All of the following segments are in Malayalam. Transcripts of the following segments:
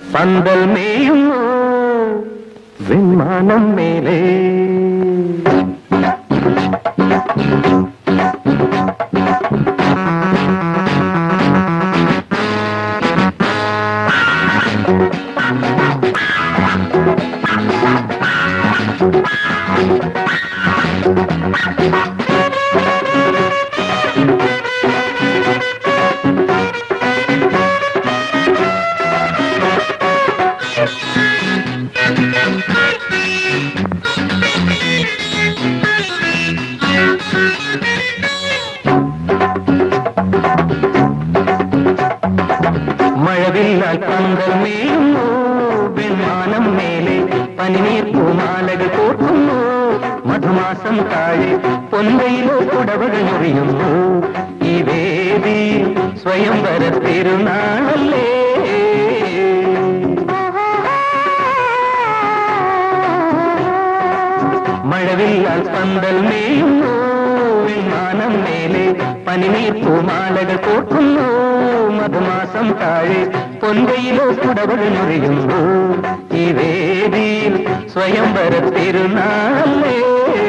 പന്തൽ മേയുന്നു വിമാനം മേലേ മഴവില്ലാൽ പന്തൽ മേയുന്നു വിമാനം മേലെ പനിനീർ പൂമാലകൾ കോർക്കുന്നു മധുമാസം താഴെ പൊന്തയിലോ കുടവകൾ ഞൊറിയുന്നു ഈ വേദിയിൽ സ്വയംവര തിരുനാളല്ലേ മഴവില്ലാൽ പന്തൽ മേയുന്നു വിമാനം മേലെ പനിനീർ പൂമാലകൾ കോർക്കുന്നു മധുമാസം താഴെ പൊന്തയിലോ കുടവകൾ ഞൊറിയുന്നു ഈ വേദിയിൽ സ്വയംവര തിരുനാളേ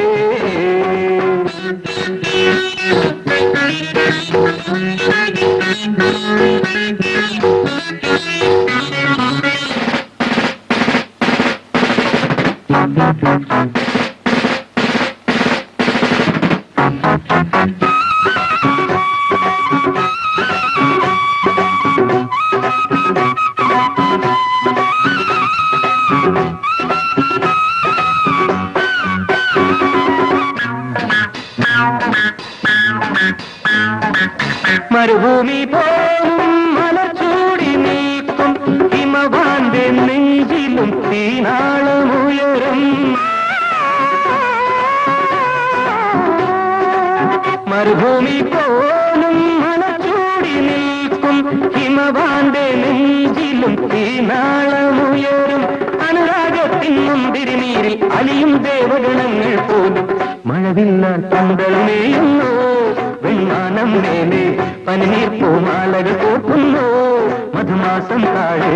മരുഭൂമി പോലും മലച്ചൂടി നീക്കും ഹിമവാന്റെ നെഞ്ചിലും തീനാളമുയരും മരുഭൂമി പോലും മലച്ചൂടി നിൽക്കും ഹിമവാന്റെ നെഞ്ചിലും തീനാളമുയരും അനുരാഗത്തിൻ മുന്തിരി നീരിൽ അലിയും ദേവഗണങ്ങൾ പോലും മഴവില്ലാൽ പന്തൽ മേയുന്നു വെണ്ണാനം മേലെ പനിനീർ പൂമാലകൾ കോർക്കുന്നു മധുമാസം താഴെ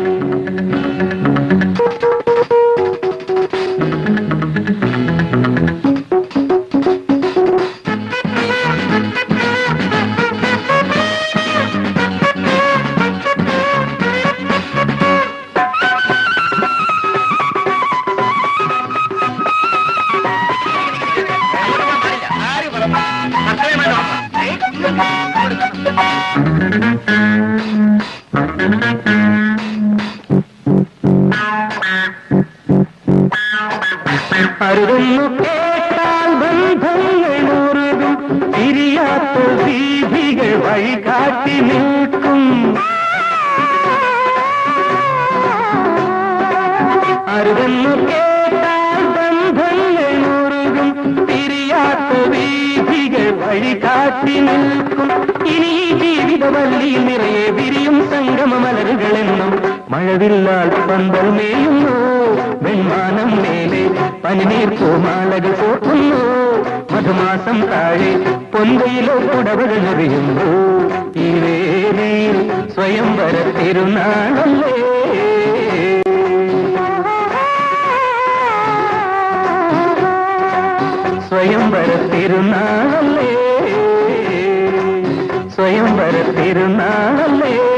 അരുതെന്നു കേട്ടാൽ ബന്ധങ്ങൾ മുറുകും തിരിയാത്ത വീഥികൾ വഴി കാട്ടി നിൽക്കും അരുതെന്നു കേട്ടാൽ ബന്ധങ്ങൾ മുറുകും തിരിയാത്ത വീഥികൾ വഴി കാട്ടി നിൽക്കും ഇനി ഈ ജീവിതവല്ലിയിൽ നിറയെ വിരിയും സംഗമ മലരുകളെന്നും മഴവില്ലാൽ പന്തൽ മേയുന്നു വെൺമാനം മേലെ പനിനീർ പൂമാലകൾ കോർക്കുന്നു മധുമാസം താഴെ പൊന്തയിലോ കുടവകൾ എറിയുന്നു ഈ വേദിയിൽ സ്വയംവര തിരുനാളല്ലേ സ്വയംവര തിരുനാളല്ലേ സ്വയംവര തിരുനാളല്ലേ